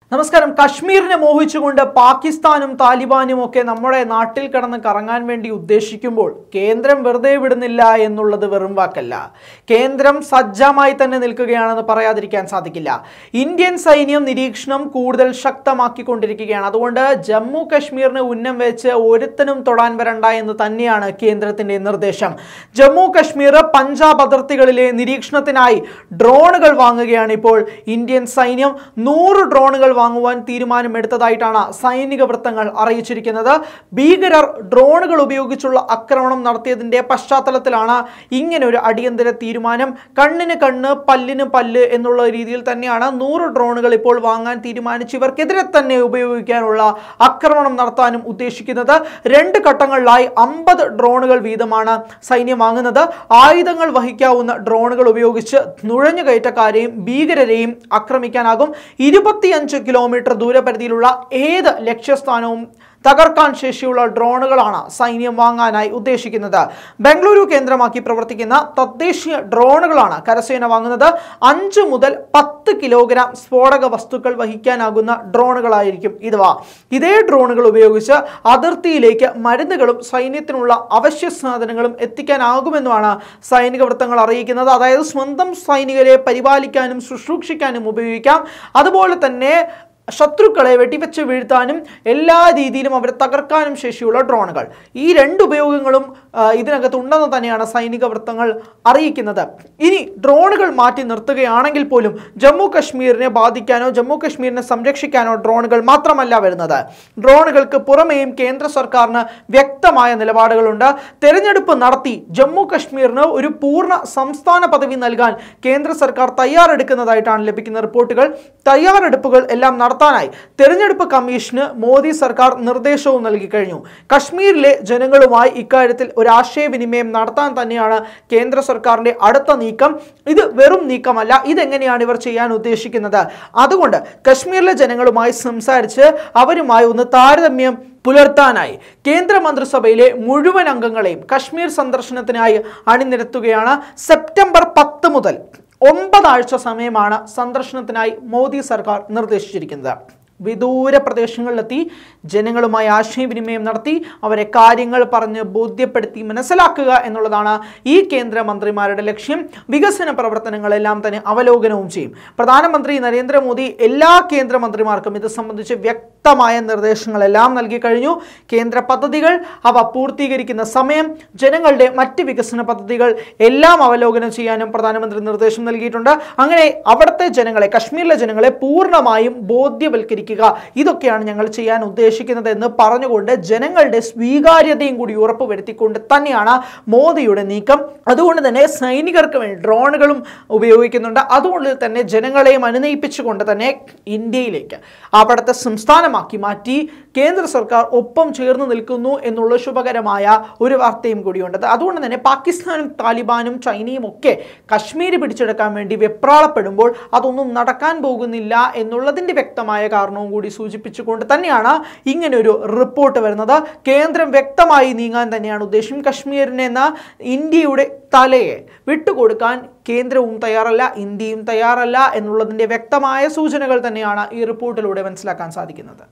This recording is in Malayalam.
നമസ്കാരം കശ്മീരിനെ മോഹിച്ചുകൊണ്ട് പാകിസ്ഥാനും താലിബാനും ഒക്കെ നമ്മുടെ നാട്ടിൽ കടന്ന് കറങ്ങാൻ വേണ്ടി ഉദ്ദേശിക്കുമ്പോൾ കേന്ദ്രം വെറുതെ വിടുന്നില്ല എന്നുള്ളത് വെറും വാക്കല്ല കേന്ദ്രം സജ്ജമായി തന്നെ നിൽക്കുകയാണെന്ന് പറയാതിരിക്കാൻ സാധിക്കില്ല ഇന്ത്യൻ സൈന്യം നിരീക്ഷണം കൂടുതൽ ശക്തമാക്കിക്കൊണ്ടിരിക്കുകയാണ് അതുകൊണ്ട് ജമ്മു കശ്മീരിന് ഉന്നം വെച്ച് ഒരുത്തനും തൊടാൻ വരണ്ട എന്ന് തന്നെയാണ് കേന്ദ്രത്തിന്റെ നിർദ്ദേശം ജമ്മു കശ്മീർ പഞ്ചാബ് അതിർത്തികളിലെ നിരീക്ഷണത്തിനായി ഡ്രോണുകൾ വാങ്ങുകയാണ് ഇപ്പോൾ ഇന്ത്യൻ സൈന്യം നൂറ് ഡ്രോണുകൾ വാങ്ങുവാൻ തീരുമാനമെടുത്തതായിട്ടാണ് സൈനിക വൃത്തങ്ങൾ അറിയിച്ചിരിക്കുന്നത് ഭീകരർ ഡ്രോണുകൾ ഉപയോഗിച്ചുള്ള ആക്രമണം നടത്തിയതിന്റെ പശ്ചാത്തലത്തിലാണ് ഇങ്ങനെ ഒരു അടിയന്തര തീരുമാനം കണ്ണിന് കണ്ണ് പല്ലിന് പല്ല് എന്നുള്ള രീതിയിൽ തന്നെയാണ് നൂറ് ഡ്രോണുകൾ ഇപ്പോൾ വാങ്ങാൻ തീരുമാനിച്ച് ഇവർക്കെതിരെ തന്നെ ഉപയോഗിക്കാനുള്ള ആക്രമണം നടത്താനും ഉദ്ദേശിക്കുന്നത് രണ്ട് ഘട്ടങ്ങളിലായി അമ്പത് ഡ്രോണുകൾ വീതമാണ് സൈന്യം വാങ്ങുന്നത് ആയുധങ്ങൾ വഹിക്കാവുന്ന ഡ്രോണുകൾ ഉപയോഗിച്ച് നുഴഞ്ഞുകയറ്റക്കാരെയും ഭീകരരെയും ആക്രമിക്കാനാകും ഇരുപത്തിയഞ്ച് കിലോമീറ്റർ ദൂരപരിധിയിലുള്ള ഏത് ലക്ഷ്യസ്ഥാനവും തകർക്കാൻ ശേഷിയുള്ള ഡ്രോണുകളാണ് സൈന്യം വാങ്ങാനായി ഉദ്ദേശിക്കുന്നത് ബംഗളൂരു കേന്ദ്രമാക്കി പ്രവർത്തിക്കുന്ന തദ്ദേശീയ ഡ്രോണുകളാണ് കരസേന വാങ്ങുന്നത് അഞ്ച് മുതൽ പത്ത് കിലോഗ്രാം സ്ഫോടക വസ്തുക്കൾ വഹിക്കാനാകുന്ന ഡ്രോണുകളായിരിക്കും ഇവ ഇതേ ഡ്രോണുകൾ ഉപയോഗിച്ച് അതിർത്തിയിലേക്ക് മരുന്നുകളും സൈന്യത്തിനുള്ള അവശ്യ സാധനങ്ങളും എത്തിക്കാനാകുമെന്നുമാണ് സൈനിക വൃത്തങ്ങൾ അറിയിക്കുന്നത് അതായത് സ്വന്തം സൈനികരെ പരിപാലിക്കാനും ശുശ്രൂഷിക്കാനും ഉപയോഗിക്കാം അതുപോലെ തന്നെ ശത്രുക്കളെ വെടിവെച്ച് വീഴ്ത്താനും എല്ലാ രീതിയിലും അവരെ തകർക്കാനും ശേഷിയുള്ള ഡ്രോണുകൾ ഈ രണ്ട് ഉപയോഗങ്ങളും ആ, ഇതിനകത്ത് ഉണ്ടെന്ന് തന്നെയാണ് സൈനിക വൃത്തങ്ങൾ അറിയിക്കുന്നത് ഇനി ഡ്രോണുകൾ മാറ്റി നിർത്തുകയാണെങ്കിൽ പോലും ജമ്മു കശ്മീരിനെ ബാധിക്കാനോ ജമ്മു കശ്മീരിനെ സംരക്ഷിക്കാനോ ഡ്രോണുകൾ മാത്രമല്ല വരുന്നത് ഡ്രോണുകൾക്ക് പുറമേയും കേന്ദ്ര സർക്കാരിന് വ്യക്തമായ നിലപാടുകളുണ്ട് തെരഞ്ഞെടുപ്പ് നടത്തി ജമ്മു കശ്മീരിന് ഒരു പൂർണ്ണ സംസ്ഥാന പദവി നൽകാൻ കേന്ദ്ര സർക്കാർ തയ്യാറെടുക്കുന്നതായിട്ടാണ് ലഭിക്കുന്ന റിപ്പോർട്ടുകൾ തയ്യാറെടുപ്പുകൾ എല്ലാം നടത്താനായി തെരഞ്ഞെടുപ്പ് കമ്മീഷന് മോദി സർക്കാർ നിർദ്ദേശവും നൽകി കഴിഞ്ഞു കശ്മീരിലെ ജനങ്ങളുമായി ഇക്കാര്യത്തിൽ ഒരു ആശയവിനിമയം നടത്താൻ തന്നെയാണ് കേന്ദ്ര സർക്കാരിന്റെ അടുത്ത നീക്കം ഇത് വെറും നീക്കമല്ല ഇതെങ്ങനെയാണ് ഇവർ ചെയ്യാൻ ഉദ്ദേശിക്കുന്നത് അതുകൊണ്ട് കശ്മീരിലെ ജനങ്ങളുമായി സംസാരിച്ച് അവരുമായി ഒന്ന് താരതമ്യം പുലർത്താനായി കേന്ദ്ര മന്ത്രിസഭയിലെ മുഴുവൻ അംഗങ്ങളെയും കശ്മീർ സന്ദർശനത്തിനായി അണിനിരത്തുകയാണ് സെപ്റ്റംബർ പത്ത് മുതൽ ഒമ്പതാഴ്ച സമയമാണ് സന്ദർശനത്തിനായി മോദി സർക്കാർ നിർദ്ദേശിച്ചിരിക്കുന്നത് വിദൂര പ്രദേശങ്ങളിലെത്തി ജനങ്ങളുമായി ആശയവിനിമയം നടത്തി അവരെ കാര്യങ്ങൾ പറഞ്ഞ് ബോധ്യപ്പെടുത്തി മനസ്സിലാക്കുക എന്നുള്ളതാണ് ഈ കേന്ദ്ര മന്ത്രിമാരുടെ ലക്ഷ്യം വികസന പ്രവർത്തനങ്ങളെല്ലാം തന്നെ അവലോകനവും ചെയ്യും പ്രധാനമന്ത്രി നരേന്ദ്രമോദി എല്ലാ കേന്ദ്ര മന്ത്രിമാർക്കും ഇത് സംബന്ധിച്ച് വ്യക്തമായ നിർദ്ദേശങ്ങളെല്ലാം നൽകി കഴിഞ്ഞു കേന്ദ്ര പദ്ധതികൾ അവ പൂർത്തീകരിക്കുന്ന സമയം ജനങ്ങളുടെ മറ്റ് വികസന പദ്ധതികൾ എല്ലാം അവലോകനം ചെയ്യാനും പ്രധാനമന്ത്രി നിർദ്ദേശം നൽകിയിട്ടുണ്ട് അങ്ങനെ അവിടുത്തെ ജനങ്ങളെ കശ്മീരിലെ ജനങ്ങളെ പൂർണ്ണമായും ബോധ്യവൽക്കരിക്കുക ഇതൊക്കെയാണ് ഞങ്ങൾ ചെയ്യാൻ ഉദ്ദേശിക്കുന്നത് എന്ന് പറഞ്ഞുകൊണ്ട് ജനങ്ങളുടെ സ്വീകാര്യതയും കൂടി ഉറപ്പുവരുത്തിക്കൊണ്ട് തന്നെയാണ് മോദിയുടെ നീക്കം അതുകൊണ്ട് തന്നെ സൈനികർക്ക് വേണ്ടി ഡ്രോണുകളും ഉപയോഗിക്കുന്നുണ്ട് അതുകൊണ്ട് തന്നെ ജനങ്ങളെയും അനുനയിപ്പിച്ചുകൊണ്ട് തന്നെ ഇന്ത്യയിലേക്ക് അവിടുത്തെ സംസ്ഥാനമാക്കി മാറ്റി കേന്ദ്ര സർക്കാർ ഒപ്പം ചേർന്ന് നിൽക്കുന്നു എന്നുള്ള ശുഭകരമായ ഒരു വാർത്തയും കൂടിയുണ്ട് അതുകൊണ്ട് തന്നെ പാകിസ്ഥാനും താലിബാനും ചൈനയും ഒക്കെ കശ്മീർ പിടിച്ചെടുക്കാൻ വേണ്ടി വെപ്രാളപ്പെടുമ്പോൾ അതൊന്നും നടക്കാൻ പോകുന്നില്ല എന്നുള്ളതിൻ്റെ വ്യക്തമായ കാരണവും കൂടി സൂചിപ്പിച്ചുകൊണ്ട് തന്നെയാണ് ഇങ്ങനെ ഒരു റിപ്പോർട്ട് വരുന്നത് കേന്ദ്രം വ്യക്തമായി നീങ്ങാൻ തന്നെയാണ് ഉദ്ദേശം കശ്മീരിന് എന്ന ഇന്ത്യയുടെ തലയെ വിട്ടുകൊടുക്കാൻ കേന്ദ്രവും തയ്യാറല്ല ഇന്ത്യയും തയ്യാറല്ല എന്നുള്ളതിൻ്റെ വ്യക്തമായ സൂചനകൾ തന്നെയാണ് ഈ റിപ്പോർട്ടിലൂടെ മനസ്സിലാക്കാൻ സാധിക്കുന്നത്